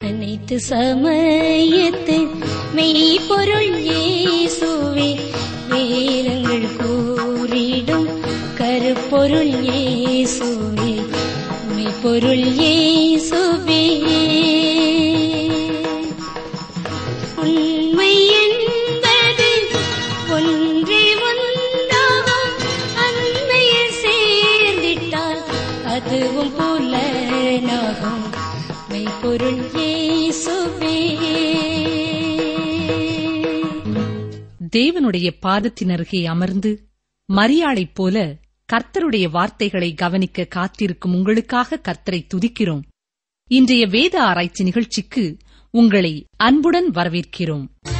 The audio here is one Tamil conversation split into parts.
அனைத்து சமயத்து மெய்ப்பொருள் இயேசுவே வேதங்கள் கூறிடும் கருப்பொருள் இயேசுவே மெய்ப்பொருள் இயேசுவே உண்மை என்பது ஒன்றே ஒன்றாகும் அண்மையில் சேர்ந்திட்டால் அதுவும் புலனாகும் மெய்ப்பொருள் இயேசுவே தேவனுடைய பாதத்தினருகே அமர்ந்து மரியாளைப் போல கர்த்தருடைய வார்த்தைகளை கவனிக்க காத்திருக்கும் உங்களுக்காக கர்த்தரை துதிக்கிறோம் இன்றைய வேத ஆராய்ச்சி நிகழ்ச்சிக்கு உங்களை அன்புடன் வரவேற்கிறோம்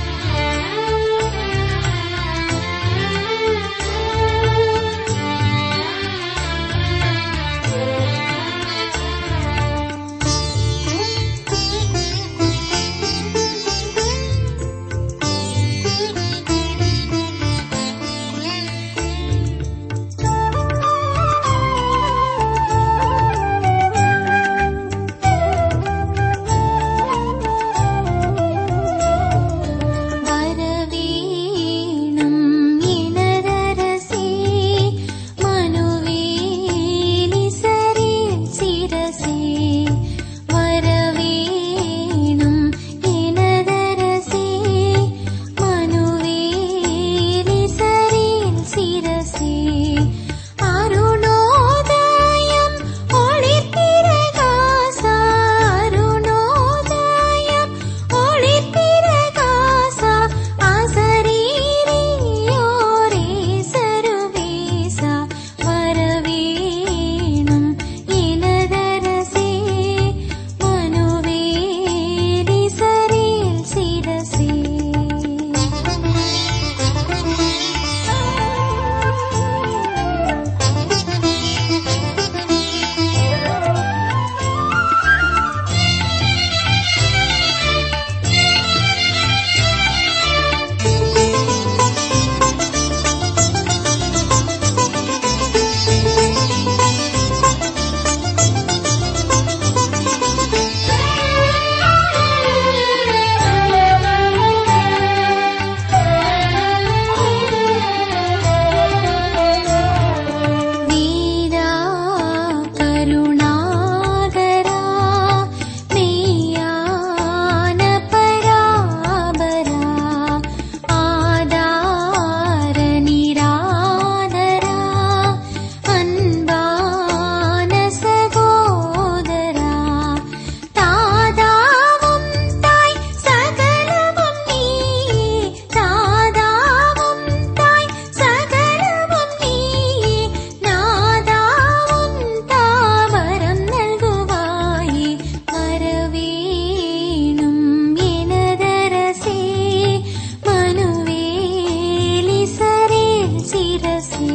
வரவேணும் இனரரசே மனுவேலி சரில் சிரசே வரவேணும் இனரரசே மனுவேலி சரில் சிரசே அருணோதயம் ஒளிப்பிரகாசா அருணோதயம் ஒளிப்பிரகாசா அசரீரியோரே சருவேசா வரவேணும் இனதரசே மனுவேலி சரில் சிரசே வீரா கருணாகரா மெய்யான பராபரா ஆதார நிராதரா அன்பான சகோதரா தாதாவும் தாய் சகலமும் நீ தாதாவும் தாய் சகலமும் நீ நாதாவும் தாவரம் நல்குவாயே வரவேணும் எனதரசே மனுவேலி சரில் சிரசே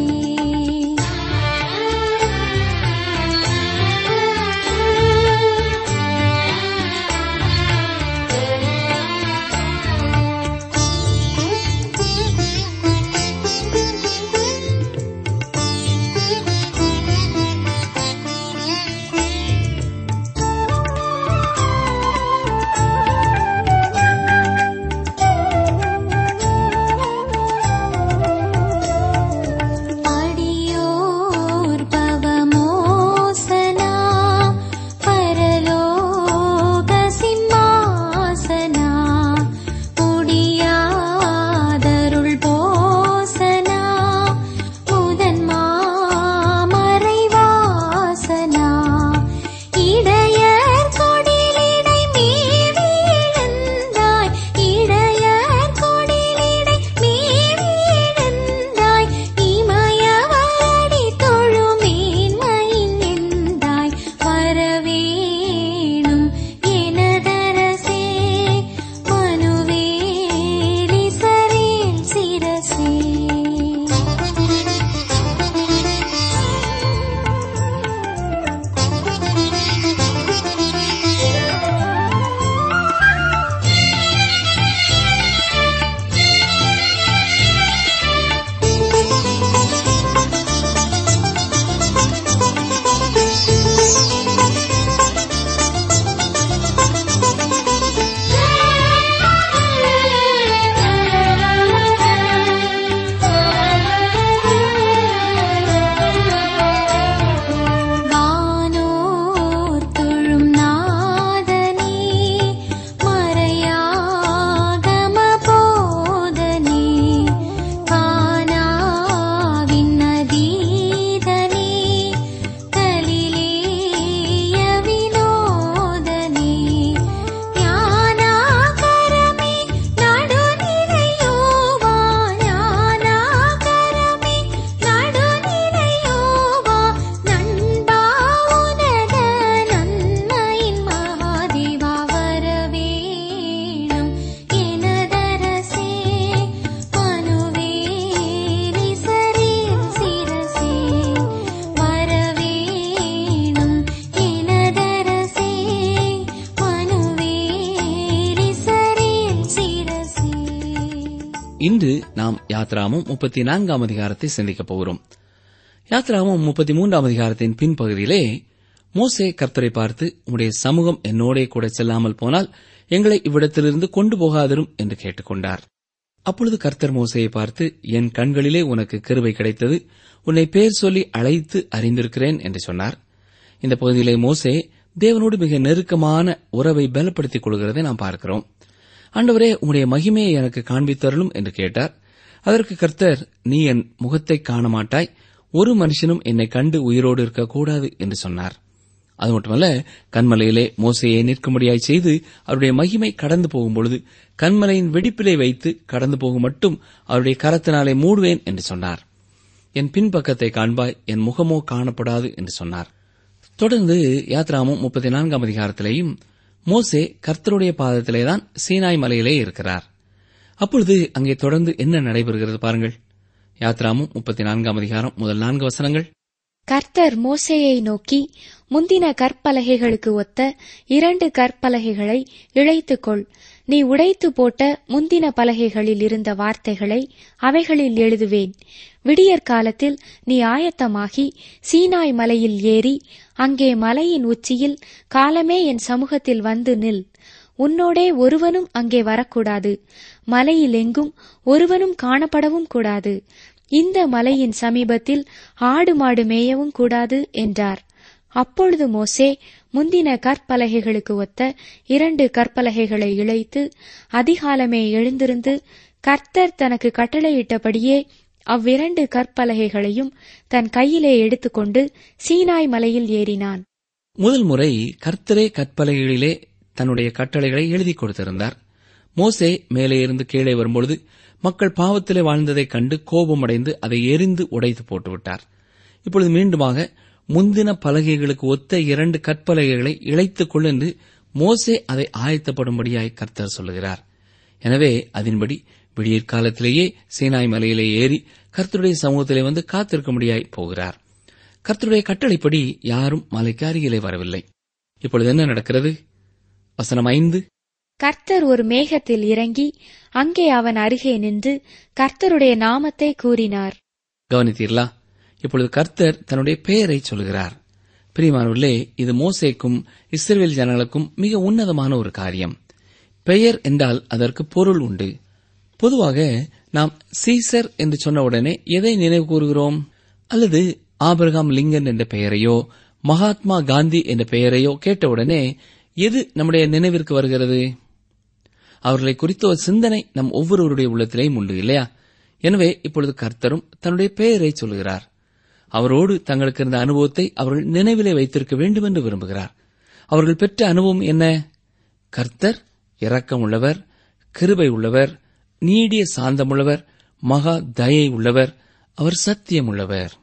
இன்று நாம் யாத்ராமும் முப்பத்தி நான்காம் அதிகாரத்தை சிந்திக்கப் போகிறோம் யாத்ராமும் முப்பத்தி மூன்றாம் அதிகாரத்தின் பின்பகுதியிலே மோசே கர்த்தரை பார்த்து உம்முடைய சமூகம் என்னோடே கூட செல்லாமல் போனால் எங்களை இவ்விடத்திலிருந்து கொண்டு போகாதிரும் என்று கேட்டுக்கொண்டார் அப்பொழுது கர்த்தர் மோசையை பார்த்து என் கண்களிலே உனக்கு கிருபை கிடைத்தது உன்னை பேர் சொல்லி அழைத்து அறிந்திருக்கிறேன் என்று சொன்னார் இந்த பகுதியிலே மோசே தேவனோடு மிக நெருக்கமான உறவை பலப்படுத்திக் கொள்கிறதை நாம் பார்க்கிறோம் ஆண்டவரே உம்முடைய மகிமையை எனக்கு காண்பித்தருளும் என்று கேட்டார் அதற்கு கர்த்தர் நீ என் முகத்தை காண மாட்டாய் ஒரு மனுஷனும் என்னை கண்டு உயிரோடு இருக்கக்கூடாது என்று சொன்னார் அது மட்டுமல்ல கண்மலையிலே மோசையை நிற்கும்படியாய் செய்து அவருடைய மகிமை கடந்து போகும்பொழுது கண்மலையின் வெடிப்பிலே வைத்து கடந்து போகும் மட்டும் அவருடைய கரத்தினாலே மூடுவேன் என்று சொன்னார் என் பின்பக்கத்தை காண்பாய் என் முகமோ காணப்படாது என்று சொன்னார் தொடர்ந்து யாத்ராமும் முப்பத்தி நான்காம் அதிகாரத்திலேயும் மோசே கர்த்தருடைய பாதத்திலேதான் சீனாய் மலையிலே இருக்கிறார் அப்பொழுது அங்கே தொடர்ந்து என்ன நடைபெறுகிறது பாருங்கள் யாத்ராமும் முப்பத்தி நான்காம் அதிகாரம் முதல் நான்கு வசனங்கள் கர்த்தர் மோசேயை நோக்கி முந்தின கற்பலகைகளுக்கு ஒத்த இரண்டு கற்பலகைகளை இழைத்துக்கொள் நீ உடைத்து போட்ட முந்தின பலகைகளில் இருந்த வார்த்தைகளை அவைகளில் எழுதுவேன் விடியற் காலத்தில் நீ ஆயத்தமாகி சீனாய் மலையில் ஏறி அங்கே மலையின் உச்சியில் காலமே என் சமூகத்தில் வந்து நில் உன்னோடே ஒருவனும் அங்கே வரக்கூடாது மலையில் எங்கும் ஒருவனும் காணப்படவும் கூடாது இந்த மலையின் சமீபத்தில் ஆடு மாடு மேயவும் கூடாது என்றார் அப்பொழுது மோசே முந்தின கற்பலகைகளுக்கு ஒத்த இரண்டு கற்பலகைகளை இழைத்து அதிகாலமே எழுந்திருந்து கர்த்தர் தனக்கு கட்டளையிட்டபடியே அவ்விரண்டு கற்பலகைகளையும் தன் கையிலே எடுத்துக்கொண்டு சீனாய் மலையில் ஏறினான் முதல் முறை கர்த்தரே கற்பலகைகளிலே தன்னுடைய கட்டளைகளை எழுதி கொடுத்திருந்தார் மோசே மேலே இருந்து கீழே வரும்பொழுது மக்கள் பாவத்திலே வாழ்ந்ததைக் கண்டு கோபமடைந்து அதை எரிந்து உடைத்து போட்டுவிட்டார் இப்பொழுது மீண்டுமாக முந்தின பலகைகளுக்கு ஒத்த இரண்டு கற்பலகைகளை இழைத்துக் கொள் என்று மோசே அதை ஆயத்தப்படும்படியாய் கர்த்தர் சொல்லுகிறார் எனவே அதன்படி விடியற் காலத்திலேயே சீனாய் மலையிலே ஏறி கர்த்தருடைய சமூகத்திலே வந்து காத்திருக்கும்படியாய் போகிறார் கர்த்தருடைய கட்டளைப்படி யாரும் மலைக்கு அருகிலே வரவில்லை இப்பொழுது என்ன நடக்கிறது வசனம் ஐந்து கர்த்தர் ஒரு மேகத்தில் இறங்கி அங்கே அவன் அருகே நின்று கர்த்தருடைய நாமத்தை கூறினார் கவனித்தீர்களா இப்பொழுது கர்த்தர் தன்னுடைய பெயரை சொல்கிறார் பிரியமானவர்களே இது மோசேக்கும் இஸ்ரேல் ஜனங்களுக்கும் மிக உன்னதமான ஒரு காரியம் பெயர் என்றால் அதற்கு பொருள் உண்டு பொதுவாக நாம் சீசர் என்று சொன்ன உடனே எதை நினைவு கூறுகிறோம் அல்லது ஆபிரகாம் லிங்கன் என்ற பெயரையோ மகாத்மா காந்தி என்ற பெயரையோ கேட்டவுடனே எது நம்முடைய நினைவிற்கு வருகிறது அவர்களை குறித்த ஒரு சிந்தனை நம் ஒவ்வொருவருடைய உள்ளத்திலேயும் உண்டு இல்லையா எனவே இப்பொழுது கர்த்தரும் தன்னுடைய பெயரை சொல்கிறார் அவரோடு தங்களுக்கு இருந்த அனுபவத்தை அவர்கள் நினைவிலே வைத்திருக்க வேண்டும் என்று விரும்புகிறார் அவர்கள் பெற்ற அனுபவம் என்ன கர்த்தர் இரக்கம் உள்ளவர் கிருபை உள்ளவர் நீடிய சாந்தமுள்ளவர் மகா தயை உள்ளவர் அவர் சத்தியம் உள்ளவர்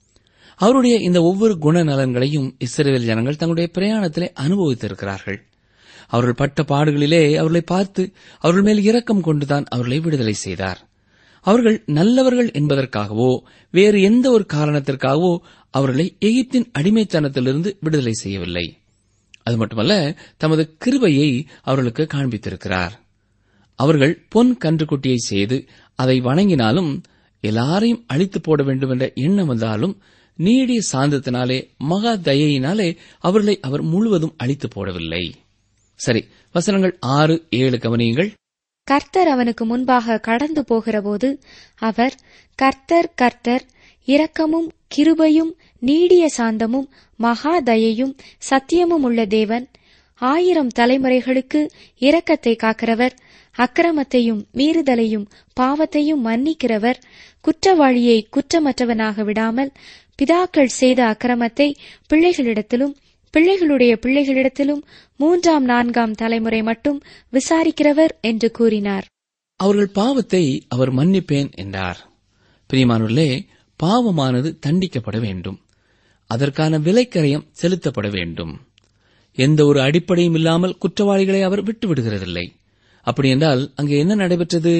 அவருடைய இந்த ஒவ்வொரு குணநலன்களையும் இஸ்ரேல் ஜனங்கள் தங்களுடைய பிரயாணத்திலே அனுபவித்திருக்கிறார்கள் அவர்கள் பட்ட பாடுகளிலே அவர்களை பார்த்து அவர்கள் மேல் இரக்கம் கொண்டுதான் அவர்களை விடுதலை செய்தார் அவர்கள் நல்லவர்கள் என்பதற்காகவோ வேறு எந்த ஒரு காரணத்திற்காகவோ அவர்களை எகிப்தின் அடிமைத்தனத்திலிருந்து விடுதலை செய்யவில்லை அது மட்டுமல்ல தமது கிருபையை அவர்களுக்கு காண்பித்திருக்கிறார் அவர்கள் பொன் கன்றுக்குட்டியை செய்து அதை வணங்கினாலும் எல்லாரையும் அழித்து போட வேண்டும் என்ற எண்ணம் வந்தாலும் நீடிய சாந்தத்தினாலே மகா தயையினாலே அவர்களை அவர் முழுவதும் அழித்து போடவில்லை சரி வசனங்கள் ஆறு ஏழு கவனியுங்கள் கர்த்தர் அவனுக்கு முன்பாக கடந்து போகிறபோது அவர் கர்த்தர் கர்த்தர் இரக்கமும் கிருபையும் நீடிய சாந்தமும் மகா தயையும் சத்தியமும் உள்ள தேவன் ஆயிரம் தலைமுறைகளுக்கு இரக்கத்தை காக்கிறவர் அக்கிரமத்தையும் மீறுதலையும் பாவத்தையும் மன்னிக்கிறவர் குற்றவாளியை குற்றமற்றவனாக விடாமல் பிதாக்கள் செய்த அக்கிரமத்தை பிள்ளைகளிடத்திலும் பிள்ளைகளுடைய பிள்ளைகளிடத்திலும் மூன்றாம் நான்காம் தலைமுறை மட்டும் விசாரிக்கிறவர் என்று கூறினார் அவர்கள் பாவத்தை அவர் மன்னிப்பேன் என்றார் பிரியமானுள்ளே பாவமானது தண்டிக்கப்பட வேண்டும் அதற்கான விலைக்கரையம் செலுத்தப்பட வேண்டும் எந்த ஒரு அடிப்படையும் இல்லாமல் குற்றவாளிகளை அவர் விட்டுவிடுகிறதில்லை அப்படி என்றால் அங்கே என்ன நடைபெற்றது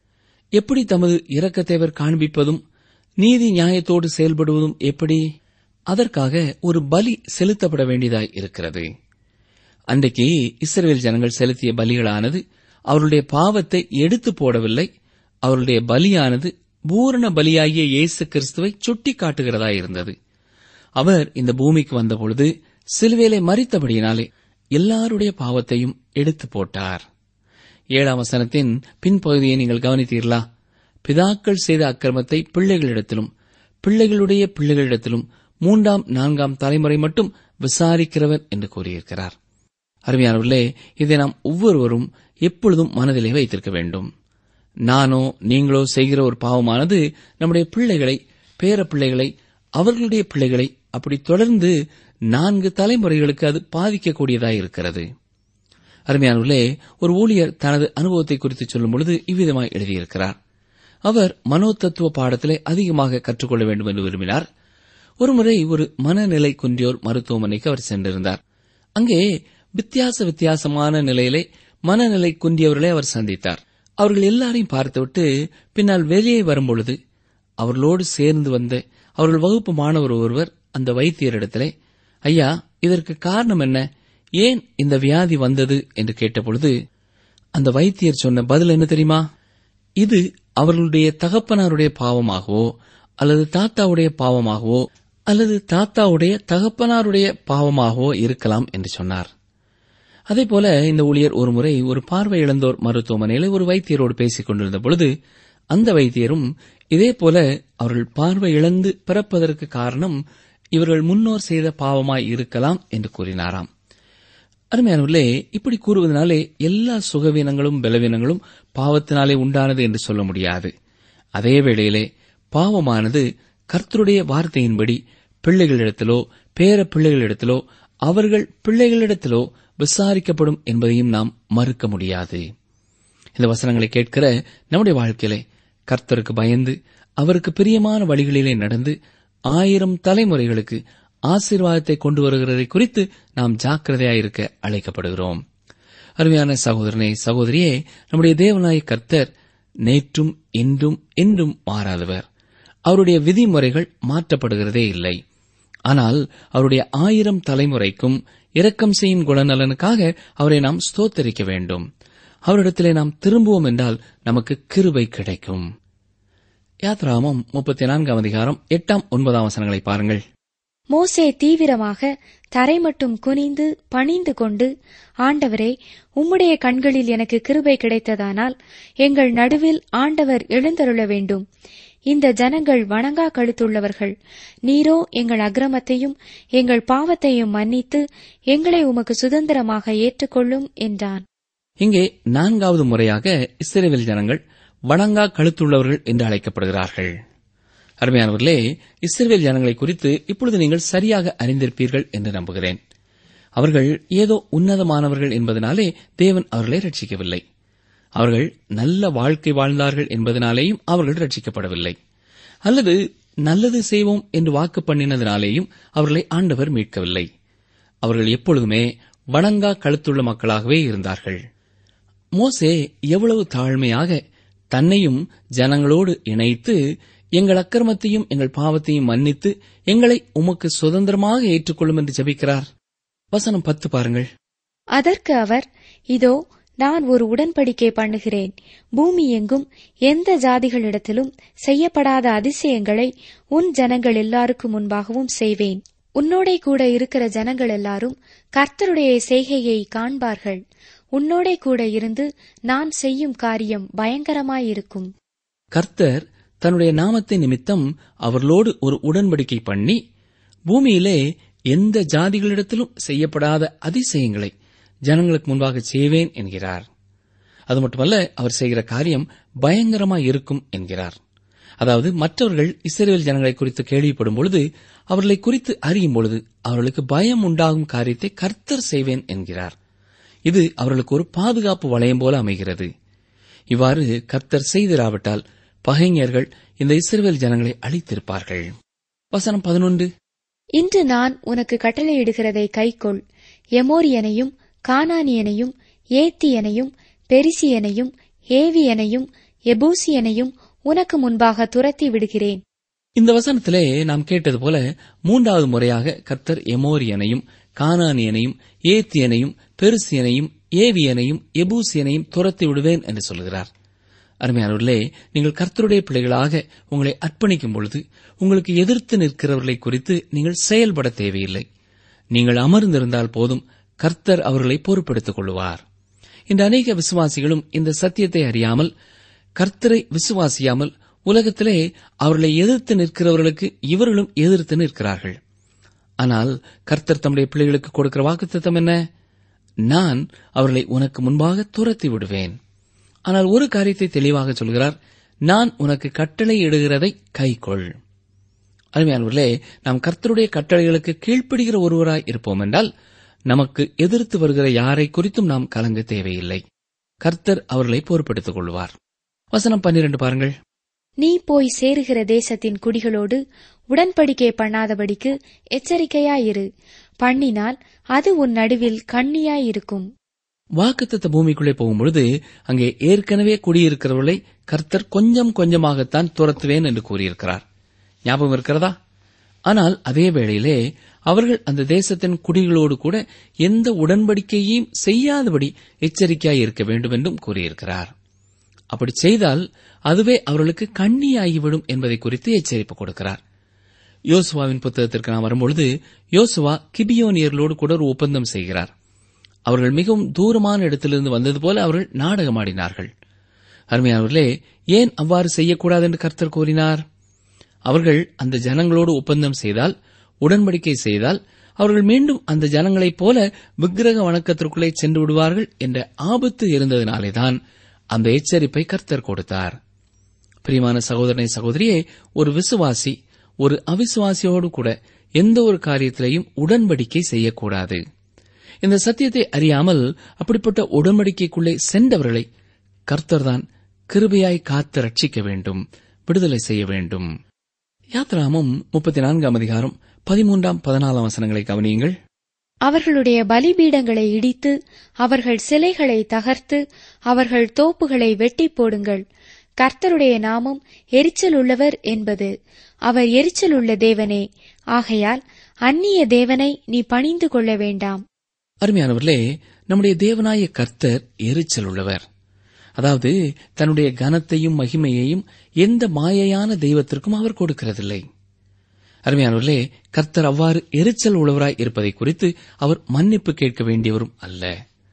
எப்படி தமது இரக்கத்தை அவர் காண்பிப்பதும் நீதி நியாயத்தோடு செயல்படுவதும் எப்படி அதற்காக ஒரு பலி செலுத்தப்பட வேண்டியதாய் இருக்கிறது அன்றைக்கு இஸ்ரேல் ஜனங்கள் செலுத்திய பலிகளானது அவருடைய பாவத்தை எடுத்து போடவில்லை அவருடைய பலியானது பூரண பலியாகிய இயேசு கிறிஸ்துவை சுட்டி காட்டுகிறதாயிருந்தது அவர் இந்த பூமிக்கு வந்தபொழுது சிலுவேலை மறித்தபடியினாலே எல்லாருடைய பாவத்தையும் எடுத்து போட்டார் ஏழாம் வசனத்தின் பின்பகுதியை நீங்கள் கவனித்தீர்களா பிதாக்கள் செய்த அக்கிரமத்தை பிள்ளைகளிடத்திலும் பிள்ளைகளுடைய பிள்ளைகளிடத்திலும் மூன்றாம் நான்காம் தலைமுறை மட்டும் விசாரிக்கிறவர் என்று கூறியிருக்கிறார் அருமையானவர்களே இதை நாம் ஒவ்வொருவரும் எப்பொழுதும் மனதிலே வைத்திருக்க வேண்டும் நானோ நீங்களோ செய்கிற ஒரு பாவமானது நம்முடைய பிள்ளைகளை பேர பிள்ளைகளை அவர்களுடைய பிள்ளைகளை அப்படி தொடர்ந்து நான்கு தலைமுறைகளுக்கு அது பாதிக்கக்கூடியதாய் இருக்கிறது அருமையானவர்களே ஒரு ஊழியர் தனது அனுபவத்தை குறித்து சொல்லும் பொழுது இவ்விதமாய் எழுதியிருக்கிறார் அவர் மனோதத்துவ பாடத்திலே அதிகமாக கற்றுக்கொள்ள வேண்டும் என்று விரும்பினார் ஒருமுறை ஒரு மனநிலை குன்றியோர் மருத்துவமனைக்கு அவர் சென்றிருந்தார் அங்கே வித்தியாச வித்தியாசமான நிலையிலே மனநிலை குன்றியவர்களை அவர் சந்தித்தார் அவர்கள் எல்லாரையும் பார்த்துவிட்டு பின்னால் வெளியே வரும்பொழுது அவர்களோடு சேர்ந்து வந்த அவர்கள் வகுப்பு மாணவர் ஒருவர் அந்த வைத்தியரிடத்திலே ஐயா இதற்கு காரணம் என்ன ஏன் இந்த வியாதி வந்தது என்று கேட்டபொழுது அந்த வைத்தியர் சொன்ன பதில் என்ன தெரியுமா இது அவர்களுடைய தகப்பனாருடைய பாவமாகவோ அல்லது தாத்தாவுடைய பாவமாகவோ அல்லது தாத்தாவுடைய தகப்பனாருடைய பாவமாகவோ இருக்கலாம் என்று சொன்னார் அதேபோல இந்த ஊழியர் ஒருமுறை ஒரு பார்வை இழந்தோர் மருத்துவமனையில் ஒரு வைத்தியரோடு பேசிக் கொண்டிருந்த பொழுது அந்த வைத்தியரும் இதேபோல அவர்கள் பார்வை இழந்து பிறப்பதற்கு காரணம் இவர்கள் முன்னோர் செய்த பாவமாய் இருக்கலாம் என்று கூறினாராம் அருமையானவர்களே இப்படி கூறுவதனாலே எல்லா சுகவீனங்களும் பலவீனங்களும் பாவத்தினாலே உண்டானது என்று சொல்ல முடியாது அதே வேளையிலே பாவமானது கர்த்தருடைய வார்த்தையின்படி பிள்ளைகளிடத்திலோ பேர பிள்ளைகளிடத்திலோ அவர்கள் பிள்ளைகளிடத்திலோ விசாரிக்கப்படும் என்பதையும் நாம் மறுக்க முடியாது இந்த வசனங்களை கேட்கிற நம்முடைய வாழ்க்கையிலே கர்த்தருக்கு பயந்து அவருக்கு பிரியமான வழிகளிலே நடந்து ஆயிரம் தலைமுறைகளுக்கு ஆசீர்வாதத்தை கொண்டு வருகிறதை குறித்து நாம் ஜாக்கிரதையாயிருக்க அழைக்கப்படுகிறோம் அருமையான சகோதரனே சகோதரியே நம்முடைய தேவனாய கர்த்தர் நேற்றும் இன்றும் என்றும் மாறாதவர் அவருடைய விதிமுறைகள் மாற்றப்படுகிறதே இல்லை ஆனால் அவருடைய ஆயிரம் தலைமுறைக்கும் இரக்கம் செய்யும் குணநலனுக்காக அவரை நாம் ஸ்தோத்தரிக்க வேண்டும் அவரிடத்திலே நாம் திரும்புவோம் என்றால் நமக்கு கிருபை கிடைக்கும் யாத்ராமம் முப்பத்தி நான்காம் அதிகாரம் எட்டாம் ஒன்பதாம் வசனங்களை பாருங்கள் மோசே தீவிரமாக தரை மட்டும் குனிந்து பணிந்து கொண்டு ஆண்டவரே உம்முடைய கண்களில் எனக்கு கிருபை கிடைத்ததானால் எங்கள் நடுவில் ஆண்டவர் எழுந்தருள வேண்டும் இந்த ஜனங்கள் வணங்கா கழுத்துள்ளவர்கள் நீரோ எங்கள் அக்கிரமத்தையும் எங்கள் பாவத்தையும் மன்னித்து எங்களை உமக்கு சுதந்திரமாக ஏற்றுக்கொள்ளும் என்றான் இங்கே நான்காவது முறையாக இஸ்ரேல் ஜனங்கள் வணங்கா கழுத்துள்ளவர்கள் என்று அழைக்கப்படுகிறார்கள் அருமையானவர்களே இஸ்ரேல் ஜனங்களை குறித்து இப்பொழுது நீங்கள் சரியாக அறிந்திருப்பீர்கள் என்று நம்புகிறேன் அவர்கள் ஏதோ உன்னதமானவர்கள் என்பதனாலே தேவன் அவர்களை ரட்சிக்கவில்லை அவர்கள் நல்ல வாழ்க்கை வாழ்ந்தார்கள் என்பதனாலேயும் அவர்கள் ரட்சிக்கப்படவில்லை அல்லது நல்லது செய்வோம் என்று வாக்கு பண்ணினதினாலேயும் அவர்களை ஆண்டவர் மீட்கவில்லை அவர்கள் எப்பொழுதுமே வணங்கா கழுத்துள்ள மக்களாகவே இருந்தார்கள் மோசே எவ்வளவு தாழ்மையாக தன்னையும் ஜனங்களோடு இணைத்து எங்கள் அக்கிரமத்தையும் எங்கள் பாவத்தையும் மன்னித்து எங்களை உமக்கு சுதந்திரமாக ஏற்றுக்கொள்ளும் என்று ஜெபிக்கிறார் வசனம் பத்து பாருங்கள் அதற்கு அவர் இதோ நான் ஒரு உடன்படிக்கை பண்ணுகிறேன் பூமி எங்கும் எந்த ஜாதிகளிடத்திலும் செய்யப்படாத அதிசயங்களை உன் ஜனங்கள் எல்லாருக்கும் முன்பாகவும் செய்வேன் உன்னோடே கூட இருக்கிற ஜனங்கள் எல்லாரும் கர்த்தருடைய செய்கையை காண்பார்கள் உன்னோடே கூட இருந்து நான் செய்யும் காரியம் பயங்கரமாயிருக்கும் கர்த்தர் தன்னுடைய நாமத்தை நிமித்தம் அவர்களோடு ஒரு உடன்படிக்கை பண்ணி பூமியிலே எந்த ஜாதிகளிடத்திலும் செய்யப்படாத அதிசயங்களை ஜனங்களுக்கு முன்பாக செய்வேன் என்கிறார் அது மட்டுமல்ல அவர் செய்கிற காரியம் பயங்கரமாய் இருக்கும் என்கிறார் அதாவது மற்றவர்கள் இஸ்ரேல் ஜனங்களை குறித்து கேள்விப்படும் பொழுது அவர்களை குறித்து அறியும் பொழுது அவர்களுக்கு பயம் உண்டாகும் காரியத்தை கர்த்தர் செய்வேன் என்கிறார் இது அவர்களுக்கு ஒரு பாதுகாப்பு வளையம் போல அமைகிறது இவ்வாறு கர்த்தர் செய்திராவிட்டால் பகைஞர்கள் இந்த இஸ்ரேல் ஜனங்களை அழித்திருப்பார்கள் வசனம் பதினொன்று இன்று நான் உனக்கு கட்டளையிடுகிறதை கைக்கொள் எமோரியனையும் கானானியனையும் ஏத்தியனையும் பெரிசியனையும் ஏவியனையும் எபூசியனையும் உனக்கு முன்பாக துரத்தி விடுகிறேன் இந்த வசனத்திலே நாம் கேட்டது போல மூன்றாவது முறையாக கர்த்தர் எமோரியனையும் கானானியனையும் ஏத்தியனையும் பெருசியனையும் ஏவியனையும் எபூசியனையும் துரத்தி விடுவேன் என்று சொல்கிறார் அருமையானவர்களே நீங்கள் கர்த்தருடைய பிள்ளைகளாக உங்களை அர்ப்பணிக்கும் பொழுது உங்களுக்கு எதிர்த்து நிற்கிறவர்களை குறித்து நீங்கள் செயல்பட தேவையில்லை நீங்கள் அமர்ந்திருந்தால் போதும் கர்த்தர் அவர்களை பொறுப்படுத்திக் கொள்வார் இந்த அநேக விசுவாசிகளும் இந்த சத்தியத்தை அறியாமல் கர்த்தரை விசுவாசியாமல் உலகத்திலே அவர்களை எதிர்த்து நிற்கிறவர்களுக்கு இவர்களும் எதிர்த்து நிற்கிறார்கள் ஆனால் கர்த்தர் தம்முடைய பிள்ளைகளுக்கு கொடுக்கிற வாக்குத்தத்தம் என்ன நான் அவர்களை உனக்கு முன்பாக துரத்தி விடுவேன் ஆனால் ஒரு காரியத்தை தெளிவாக சொல்கிறார் நான் உனக்கு கட்டளை இடுகிறதை கைக்கொள் அருமையானவர்களே நாம் கர்த்தருடைய கட்டளைகளுக்கு கீழ்ப்படுகிற ஒருவராய் இருப்போம் என்றால் நமக்கு எதிர்த்து வருகிற யாரை குறித்தும் நாம் கலங்க தேவையில்லை கர்த்தர் அவர்களை பொறுப்படுத்திக் கொள்வார் வசனம் பன்னிரண்டு பாருங்கள் நீ போய் சேருகிற தேசத்தின் குடிகளோடு உடன்படிக்கை பண்ணாதபடிக்கு எச்சரிக்கையாயிரு பண்ணினால் அது உன் நடுவில் கண்ணியாயிருக்கும் வாக்குத்தத்த பூமிக்குள்ளே போகும்பொழுது அங்கே ஏற்கனவே குடியிருக்கிறவர்களை கர்த்தர் கொஞ்சம் கொஞ்சமாகத்தான் துரத்துவேன் என்று கூறியிருக்கிறார் ஞாபகம் இருக்கிறதா ஆனால் அதே வேளையிலே அவர்கள் அந்த தேசத்தின் குடிகளோடு கூட எந்த உடன்படிக்கையையும் செய்யாதபடி எச்சரிக்கையாய் இருக்க வேண்டும் என்றும் கூறியிருக்கிறார் அப்படி செய்தால் அதுவே அவர்களுக்கு கண்ணியாகிவிடும் என்பதை குறித்து எச்சரிப்பு கொடுக்கிறார் யோசுவாவின் புத்தகத்திற்கு நாம் வரும்பொழுது யோசுவா கிபியோனியர்களோடு கூட ஒரு ஒப்பந்தம் செய்கிறார் அவர்கள் மிகவும் தூரமான இடத்திலிருந்து வந்தது போல அவர்கள் நாடகமாடினார்கள் அருமையானவர்களே ஏன் அவ்வாறு செய்யக்கூடாது என்று கர்த்தர் கூறினார் அவர்கள் அந்த ஜனங்களோடு ஒப்பந்தம் செய்தால் உடன்படிக்கை செய்தால் அவர்கள் மீண்டும் அந்த ஜனங்களைப் போல விக்கிரக வணக்கத்திற்குள்ளே சென்று விடுவார்கள் என்ற ஆபத்து இருந்ததினாலேதான் அந்த எச்சரிப்பை கர்த்தர் கொடுத்தார் பிரியமான சகோதரனை சகோதரியே ஒரு விசுவாசி ஒரு அவிசுவாசியோடு கூட எந்த ஒரு காரியத்திலையும் உடன்படிக்கை செய்யக்கூடாது இந்த சத்தியத்தை அறியாமல் அப்படிப்பட்ட உடன்படிக்கைக்குள்ளே சென்றவர்களை கர்த்தர்தான் கிருபையாய் காத்து ரட்சிக்க வேண்டும் விடுதலை செய்ய வேண்டும் யாத்ராமம் முப்பத்தி நான்காம் அதிகாரம் பதிமூன்றாம் பதினாலாம் வசனங்களை கவனியுங்கள் அவர்களுடைய பலிபீடங்களை இடித்து அவர்கள் சிலைகளை தகர்த்து அவர்கள் தோப்புகளை வெட்டி போடுங்கள் கர்த்தருடைய நாமம் எரிச்சல் உள்ளவர் என்பது அவர் எரிச்சல் உள்ள தேவனே ஆகையால் அந்நிய தேவனை நீ பணிந்து கொள்ள வேண்டாம் அருமையானவர்களே நம்முடைய தேவனாய கர்த்தர் எரிச்சல் உள்ளவர் அதாவது தன்னுடைய கனத்தையும் மகிமையையும் எந்த மாயையான தெய்வத்திற்கும் அவர் கொடுக்கிறதில்லை அருமையானவர்களே கர்த்தர் அவ்வாறு எரிச்சல் உள்ளவராய் இருப்பதை குறித்து அவர் மன்னிப்பு கேட்க வேண்டியவரும் அல்ல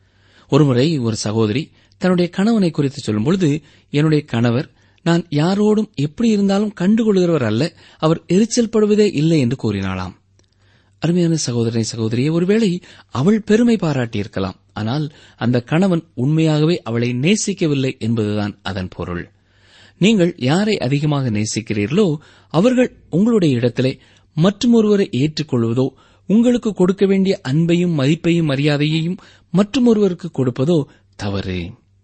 ஒருமுறை ஒரு சகோதரி தன்னுடைய கணவனை குறித்து சொல்லும்பொழுது என்னுடைய கணவர் நான் யாரோடும் எப்படி இருந்தாலும் கண்டுகொள்கிறவர் அல்ல அவர் எரிச்சல் படுவதே இல்லை என்று கூறினாளாம் அருமையான சகோதரனை சகோதரியை ஒருவேளை அவள் பெருமை பாராட்டியிருக்கலாம் ஆனால் அந்த கணவன் உண்மையாகவே அவளை நேசிக்கவில்லை என்பதுதான் அதன் பொருள் நீங்கள் யாரை அதிகமாக நேசிக்கிறீர்களோ அவர்கள் உங்களுடைய இடத்திலே மற்றொருவரை ஏற்றுக்கொள்வதோ உங்களுக்கு கொடுக்க வேண்டிய அன்பையும் மதிப்பையும் மரியாதையையும் மற்றொருவருக்கு கொடுப்பதோ தவறு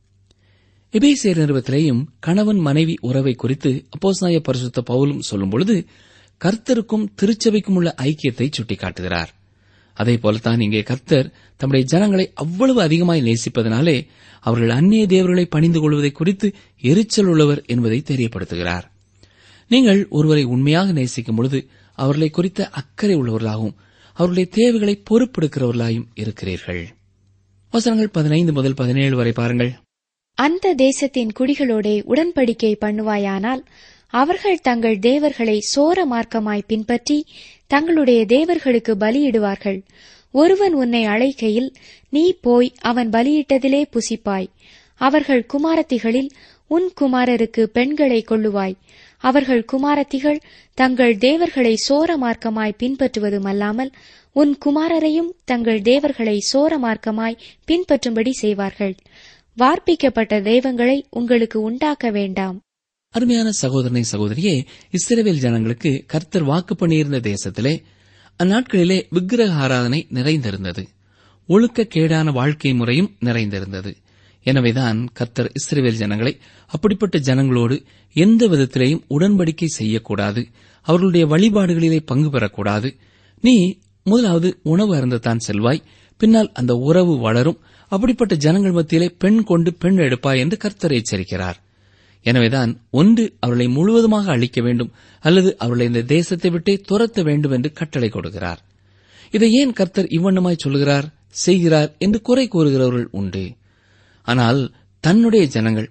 எபேசியர் நிறுவத்திலேயும் கணவன் மனைவி உறவை குறித்து அப்போஸ்நாய பரிசுத்த பவுலும் சொல்லும் பொழுது கர்த்தருக்கும் திருச்சபைக்கும் உள்ள ஐக்கியத்தை சுட்டிக்காட்டுகிறார் அதே போலத்தான் இங்கே கர்த்தர் தம்முடைய ஜனங்களை அவ்வளவு அதிகமாய் நேசிப்பதனாலே அவர்கள் அந்நிய தேவர்களை பணிந்து கொள்வதை குறித்து எரிச்சல் உள்ளவர் என்பதை தெரியப்படுத்துகிறார் நீங்கள் ஒருவரை உண்மையாக நேசிக்கும் பொழுது அவர்களை குறித்த அக்கறை உள்ளவர்களாகவும் அவர்களுடைய தேவைகளை பொறுப்பெடுக்கிறவர்களாயும் இருக்கிறீர்கள் வசனங்கள் பதினைந்து முதல் பதினேழு வரை பாருங்கள் அந்த தேசத்தின் குடிகளோடே உடன்படிக்கை பண்ணுவாயானால் அவர்கள் தங்கள் தேவர்களை சோர மார்க்கமாய் பின்பற்றி தங்களுடைய தேவர்களுக்கு பலியிடுவார்கள் ஒருவன் உன்னை அழைக்கையில் நீ போய் அவன் பலியிட்டதிலே புசிப்பாய் அவர்கள் குமாரத்திகளில் உன் குமாரருக்கு பெண்களை கொள்ளுவாய் அவர்கள் குமாரத்திகள் தங்கள் தேவர்களை சோர மார்க்கமாய் பின்பற்றுவதுமல்லாமல் உன் குமாரரையும் தங்கள் தேவர்களை சோர மார்க்கமாய் பின்பற்றும்படி செய்வார்கள் வார்ப்பிக்கப்பட்ட தெய்வங்களை உங்களுக்கு உண்டாக்க வேண்டாம் அருமையான சகோதரனை சகோதரியே இஸ்ரவேல் ஜனங்களுக்கு கர்த்தர் வாக்கு பண்ணியிருந்த தேசத்திலே அந்நாட்களிலே விக்கிரக ஆராதனை நிறைந்திருந்தது ஒழுக்க கேடான வாழ்க்கை முறையும் நிறைந்திருந்தது எனவேதான் கர்த்தர் இஸ்ரவேல் ஜனங்களை அப்படிப்பட்ட ஜனங்களோடு எந்த விதத்திலேயும் உடன்படிக்கை செய்யக்கூடாது அவர்களுடைய வழிபாடுகளிலே பங்கு பெறக்கூடாது நீ முதலாவது உணவு அருந்தத்தான் செல்வாய் பின்னால் அந்த உறவு வளரும் அப்படிப்பட்ட ஜனங்கள் மத்தியிலே பெண் கொண்டு பெண் எடுப்பாய் என்று கர்த்தர் எச்சரிக்கிறார் எனவேதான் ஒன்று அவர்களை முழுவதுமாக அழிக்க வேண்டும் அல்லது அவர்களை இந்த தேசத்தை விட்டே துரத்த வேண்டும் என்று கட்டளை கொடுக்கிறார் இதை ஏன் கர்த்தர் இவ்வண்ணமாய் சொல்கிறார் செய்கிறார் என்று குறை கூறுகிறவர்கள் உண்டு ஆனால் தன்னுடைய ஜனங்கள்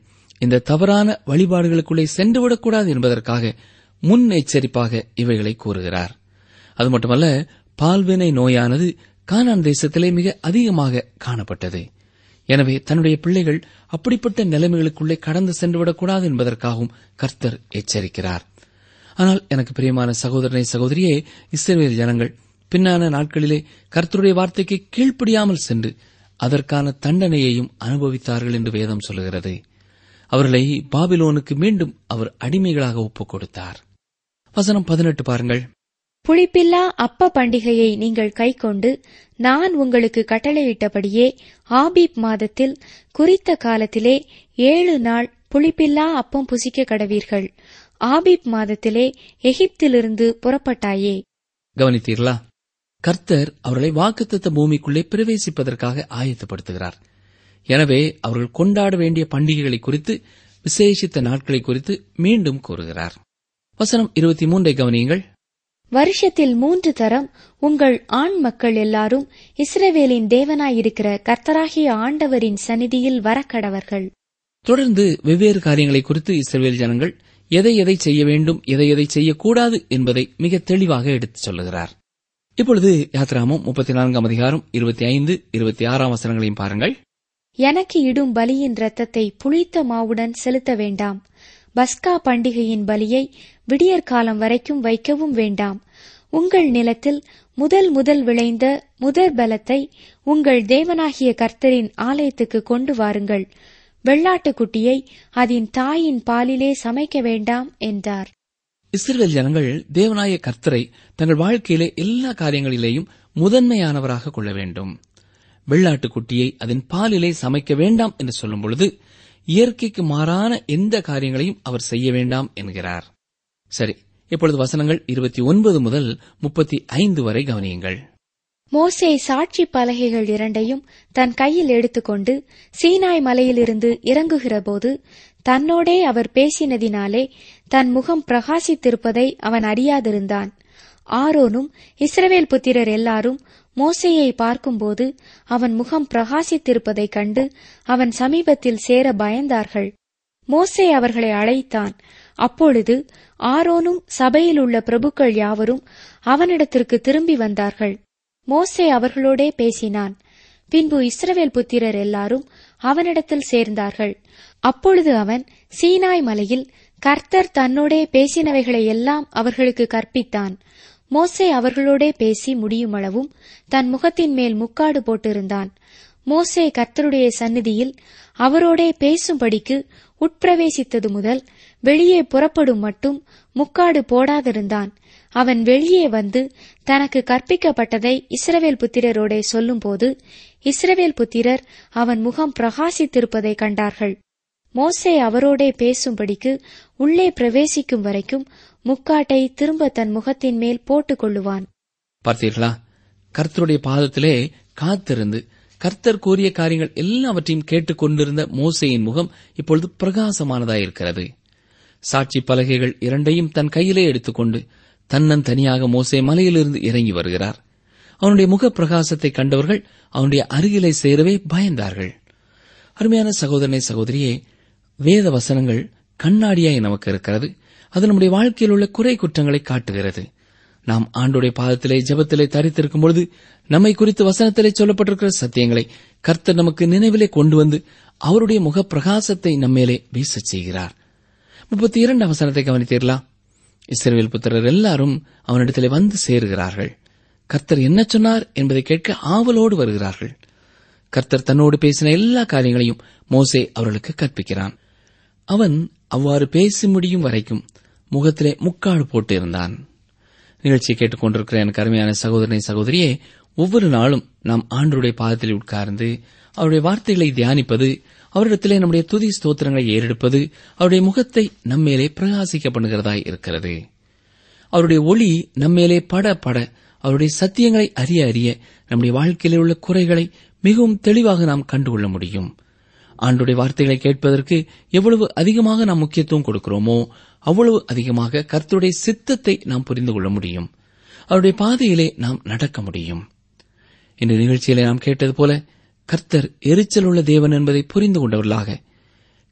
இந்த தவறான வழிபாடுகளுக்குள்ளே சென்றுவிடக்கூடாது என்பதற்காக முன்னெச்சரிப்பாக இவைகளை கூறுகிறார் அது மட்டுமல்ல பால்வினை நோயானது கானான் தேசத்திலே மிக அதிகமாக காணப்பட்டது எனவே தன்னுடைய பிள்ளைகள் அப்படிப்பட்ட நிலைமைகளுக்குள்ளே கடந்து சென்றுவிடக்கூடாது என்பதற்காகவும் கர்த்தர் எச்சரிக்கிறார் ஆனால் எனக்கு பிரியமான சகோதரனை சகோதரியே இஸ்ரவேல் ஜனங்கள் பின்னான நாட்களிலே கர்த்தருடைய வார்த்தைக்கு கீழ்ப்படியாமல் சென்று அதற்கான தண்டனையையும் அனுபவித்தார்கள் என்று வேதம் சொல்லுகிறது அவர்களை பாபிலோனுக்கு மீண்டும் அவர் அடிமைகளாக ஒப்புக் கொடுத்தார் வசனம் பதினெட்டு பாருங்கள் புளிப்பில்லா அப்ப பண்டிகையை நீங்கள் கைக்கொண்டு நான் உங்களுக்கு கட்டளையிட்டபடியே ஆபீப் மாதத்தில் குறித்த காலத்திலே ஏழு நாள் புளிப்பில்லா அப்பம் புசிக்க கடவீர்கள் ஆபீப் மாதத்திலே எகிப்திலிருந்து புறப்பட்டாயே கவனித்தீர்களா கர்த்தர் அவர்களை வாக்குத்தத்த பூமிக்குள்ளே பிரவேசிப்பதற்காக ஆயத்தப்படுத்துகிறார் எனவே அவர்கள் கொண்டாட வேண்டிய பண்டிகைகளை குறித்து விசேஷித்த நாட்களை குறித்து மீண்டும் கூறுகிறார் வசனம் இருபத்தி மூன்றை கவனியுங்கள் வருஷத்தில் மூன்று தரம் உங்கள் ஆண் மக்கள் எல்லாரும் இஸ்ரவேலின் தேவனாயிருக்கிற கர்த்தராகிய ஆண்டவரின் சந்நிதியில் வரக்கடவர்கள் தொடர்ந்து வெவ்வேறு காரியங்களை குறித்து இஸ்ரவேல் ஜனங்கள் எதை எதை செய்ய வேண்டும் எதை எதை செய்யக்கூடாது என்பதை மிக தெளிவாக எடுத்துச் சொல்லுகிறார் இப்பொழுது யாத்ராமம் முப்பத்தி நான்காம் அதிகாரம் இருபத்தி ஐந்து இருபத்தி ஆறாம் வசனங்களையும் பாருங்கள் எனக்கு இடும் பலியின் இரத்தத்தை புளித்த மாவுடன் செலுத்த வேண்டாம் பஸ்கா பண்டிகையின் பலியை விடியற்காலம் வரைக்கும் வைக்கவும் வேண்டாம் உங்கள் நிலத்தில் முதல் முதல் விளைந்த முதற் பலத்தை உங்கள் தேவனாகிய கர்த்தரின் ஆலயத்துக்கு கொண்டு வாருங்கள் வெள்ளாட்டுக்குட்டியை அதன் தாயின் பாலிலே சமைக்க வேண்டாம் என்றார் இஸ்ரவேல் ஜனங்கள் தேவனாய கர்த்தரை தங்கள் வாழ்க்கையிலே எல்லா காரியங்களிலேயும் முதன்மையானவராக கொள்ள வேண்டும் வெள்ளாட்டுக்குட்டியை அதன் பாலிலே சமைக்க வேண்டாம் என்று சொல்லும் பொழுது இயற்கைக்கு மாறான எந்த காரியங்களையும் அவர் செய்ய வேண்டாம் என்கிறார் சரி இப்பொழுது வசனங்கள் இருபத்தி ஒன்பது முதல் முப்பத்தி ஐந்து வரை கவனியுங்கள் மோசே சாட்சி பலகைகள் இரண்டையும் தன் கையில் எடுத்துக்கொண்டு சீனாய் மலையிலிருந்து இறங்குகிறபோது தன்னோடே அவர் பேசினதினாலே தன் முகம் பிரகாசித்திருப்பதை அவன் அறியாதிருந்தான் ஆரோனும் இஸ்ரவேல் புத்திரர் எல்லாரும் மோசேயை பார்க்கும்போது அவன் முகம் பிரகாசித்திருப்பதைக் கண்டு அவன் சமீபத்தில் சேர பயந்தார்கள் மோசே அவர்களை அழைத்தான் அப்பொழுது ஆரோனும் சபையில் உள்ள பிரபுக்கள் யாவரும் அவனிடத்திற்கு திரும்பி வந்தார்கள் மோசே அவர்களோடே பேசினான் பின்பு இஸ்ரவேல் புத்திரர் எல்லாரும் அவனிடத்தில் சேர்ந்தார்கள் அப்பொழுது அவன் சீனாய் மலையில் கர்த்தர் தன்னோடே பேசினவைகளை எல்லாம் அவர்களுக்கு கற்பித்தான் மோசே அவர்களோடே பேசி முடியுமளவும் தன் முகத்தின் மேல் முக்காடு போட்டிருந்தான் மோசே கர்த்தருடைய சந்நிதியில் அவரோடே பேசும்படிக்கு உட்பிரவேசித்தது முதல் வெளியே புறப்படும் மட்டும் முக்காடு போடாதிருந்தான் அவன் வெளியே வந்து தனக்கு கற்பிக்கப்பட்டதை இஸ்ரவேல் புத்திரரோடே சொல்லும்போது இஸ்ரவேல் புத்திரர் அவன் முகம் பிரகாசித்திருப்பதை கண்டார்கள் மோசே அவரோடே பேசும்படிக்கு உள்ளே பிரவேசிக்கும் வரைக்கும் முக்காட்டை திரும்ப தன் முகத்தின் மேல் போட்டுக் கொள்ளுவான் பார்த்தீர்களா கர்த்தருடைய பாதத்திலே காத்திருந்து கர்த்தர் கூறிய காரியங்கள் எல்லாவற்றையும் கேட்டுக்கொண்டிருந்த மோசேயின் முகம் இப்பொழுது பிரகாசமானதாயிருக்கிறது சாட்சி பலகைகள் இரண்டையும் தன் கையிலே எடுத்துக்கொண்டு தன்னன் தனியாக மோசே மலையிலிருந்து இறங்கி வருகிறார் அவனுடைய முக பிரகாசத்தை கண்டவர்கள் அவனுடைய அருகிலே சேரவே பயந்தார்கள் அருமையான சகோதரனை சகோதரியே வேத வசனங்கள் கண்ணாடியாய் நமக்கு இருக்கிறது அது நம்முடைய வாழ்க்கையில் உள்ள குறை குற்றங்களை காட்டுகிறது நாம் ஆண்டுடைய பாதத்திலே ஜெபத்திலே தரித்திருக்கும் பொழுது நம்மை குறித்து வசனத்திலே சொல்லப்பட்டிருக்கிற சத்தியங்களை கர்த்தர் நமக்கு நினைவிலே கொண்டு வந்து அவருடைய முக பிரகாசத்தை நம்மேலே வீசச் செய்கிறார் முப்பத்தி இரண்டு வசனத்தை கவனித்தீர்களா இஸ்ரவேல் புத்திரர் எல்லாரும் அவனிடத்திலே வந்து சேருகிறார்கள் கர்த்தர் என்ன சொன்னார் என்பதை கேட்க ஆவலோடு வருகிறார்கள் கர்த்தர் தன்னோடு பேசின எல்லா காரியங்களையும் மோசே அவர்களுக்கு கற்பிக்கிறான் அவன் அவ்வாறு பேசி முடியும் வரைக்கும் முகத்திலே முக்காடு போட்டு இருந்தான் நிகழ்ச்சியை கேட்டுக்கொண்டிருக்கிற எனக்கு அருமையான சகோதரனை சகோதரியே ஒவ்வொரு நாளும் நாம் ஆண்டருடைய பாதத்தில் உட்கார்ந்து அவருடைய வார்த்தைகளை தியானிப்பது அவரிடத்திலே நம்முடைய துதி ஸ்தோத்திரங்களை ஏறெடுப்பது அவருடைய முகத்தை நம்மேலே பிரகாசிக்க பண்ணுகிறதாய் இருக்கிறது அவருடைய ஒளி நம்மேலே பட பட அவருடைய சத்தியங்களை அறிய அறிய நம்முடைய வாழ்க்கையிலே உள்ள குறைகளை மிகவும் தெளிவாக நாம் கண்டுகொள்ள முடியும் ஆண்டுடைய வார்த்தைகளை கேட்பதற்கு எவ்வளவு அதிகமாக நாம் முக்கியத்துவம் கொடுக்கிறோமோ அவ்வளவு அதிகமாக கர்த்தருடைய சித்தத்தை நாம் புரிந்து கொள்ள முடியும் அவருடைய பாதையிலே நாம் நடக்க முடியும் இந்த நிகழ்ச்சியிலே நாம் கேட்டது போல கர்த்தர் எரிச்சல் உள்ள தேவன் என்பதை புரிந்து கொண்டவர்களாக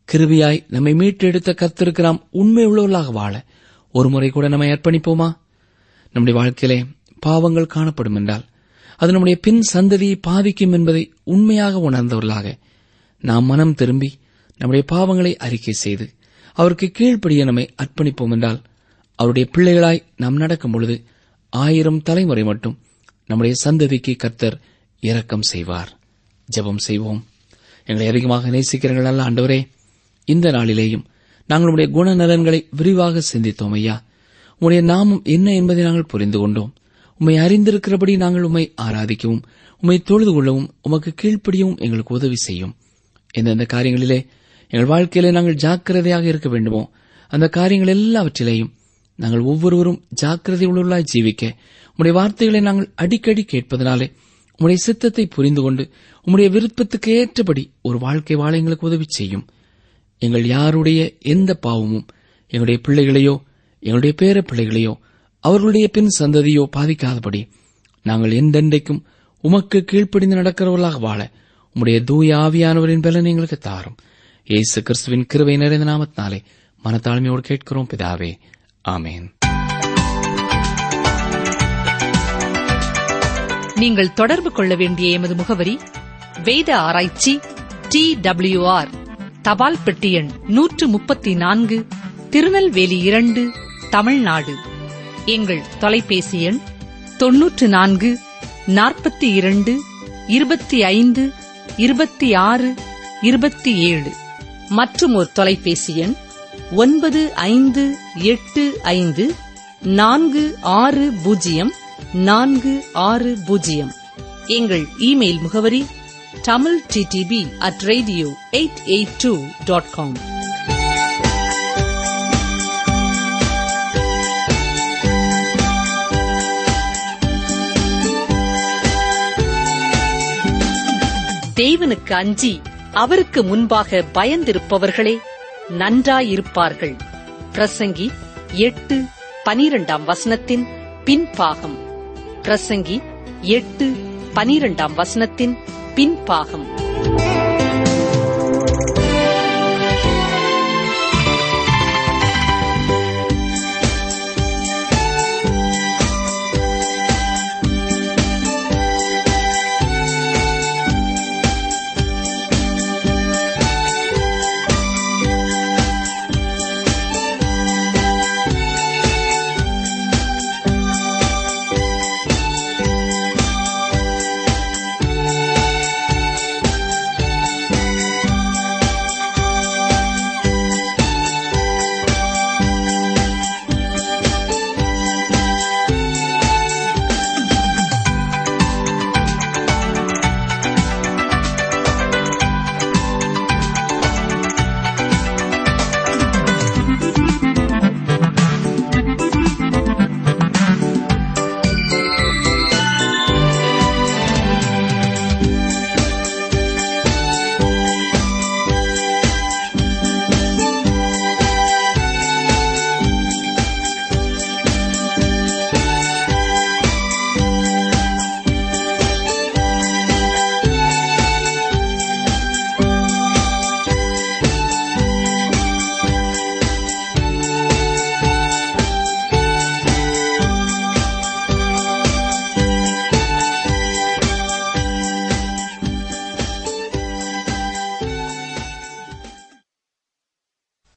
கிருபியாய் நம்மை மீட்டெடுத்த கர்த்தருக்கு நாம் உண்மை உள்ளவர்களாக வாழ ஒரு முறை கூட நம்மை அர்ப்பணிப்போமா நம்முடைய வாழ்க்கையிலே பாவங்கள் காணப்படும் என்றால் அது நம்முடைய பின் சந்ததியை பாதிக்கும் என்பதை உண்மையாக உணர்ந்தவர்களாக நாம் மனம் திரும்பி நம்முடைய பாவங்களை அறிக்கை செய்து அவருக்கு கீழ்ப்படிய நம்மை அர்ப்பணிப்போம் என்றால் அவருடைய பிள்ளைகளாய் நாம் நடக்கும் பொழுது ஆயிரம் தலைமுறை மட்டும் நம்முடைய சந்ததிக்கு கர்த்தர் இரக்கம் செய்வார் ஜெபம் செய்வோம் எங்களை அதிகமாக நேசிக்கிறீர்கள் அல்ல ஆண்டவரே இந்த நாளிலேயும் நாங்கள் உடைய குணநலன்களை விரிவாக சிந்தித்தோம் ஐயா உம்முடைய நாமம் என்ன என்பதை நாங்கள் புரிந்து கொண்டோம் உம்மை அறிந்திருக்கிறபடி நாங்கள் உம்மை ஆராதிக்கவும் உம்மை தொழுது கொள்ளவும் உமக்கு கீழ்ப்படியவும் எங்களுக்கு உதவி செய்யும் எந்தெந்த காரியங்களிலே எங்கள் வாழ்க்கையிலே நாங்கள் ஜாக்கிரதையாக இருக்க வேண்டுமோ அந்த காரியங்கள் எல்லாவற்றிலேயும் நாங்கள் ஒவ்வொருவரும் ஜாக்கிரதை உள்ளவர்களாய் ஜீவிக்க உம்முடைய வார்த்தைகளை நாங்கள் அடிக்கடி கேட்பதனாலே உம்முடைய சித்தத்தை புரிந்து கொண்டு உம்முடைய விருப்பத்துக்கு ஏற்றபடி ஒரு வாழ்க்கை வாழ எங்களுக்கு உதவி செய்யும் எங்கள் யாருடைய எந்த பாவமும் எங்களுடைய பிள்ளைகளையோ எங்களுடைய பேர பிள்ளைகளையோ அவர்களுடைய பின் சந்ததியோ பாதிக்காதபடி நாங்கள் எந்தெண்டைக்கும் உமக்கு கீழ்ப்படிந்து நடக்கிறவர்களாக வாழ உம்முடைய தூய ஆவியானவரின் பலன் எங்களுக்கு தாரும் இயேசு கிறிஸ்துவின் கிருபை நிறைந்த நாமத்தினாலே மனத்தாழ்மையோடு கேட்கிறோம் பிதாவே ஆமேன் நீங்கள் தொடர்பு கொள்ள வேண்டிய எமது முகவரி வேத ஆராய்ச்சி டி டபிள்யூஆர் தபால் பெட்டி எண் நூற்று முப்பத்தி நான்கு திருநெல்வேலி இரண்டு தமிழ்நாடு எங்கள் தொலைபேசி எண் தொன்னூற்று நான்கு நாற்பத்தி இரண்டு இருபத்தி ஐந்து இருபத்தி ஆறு இருபத்தி ஏழு மற்றும் ஒரு தொலைபேசி எண் ஒன்பது ஐந்து எட்டு ஐந்து நான்கு ஆறு பூஜ்ஜியம் நான்கு ஆறு பூஜ்ஜியம் எங்கள் இமெயில் முகவரி Tamil DTP at radio eight eight two dot com தேவனுக்கு அஞ்சி அவருக்கு முன்பாக பயந்திருப்பவர்களே நன்றாயிருப்பார்கள் பிரசங்கி எட்டு பனிரெண்டாம் வசனத்தின் பின்பாகம் பிரசங்கி எட்டு பனிரெண்டாம் வசனத்தின் பின்பாகம்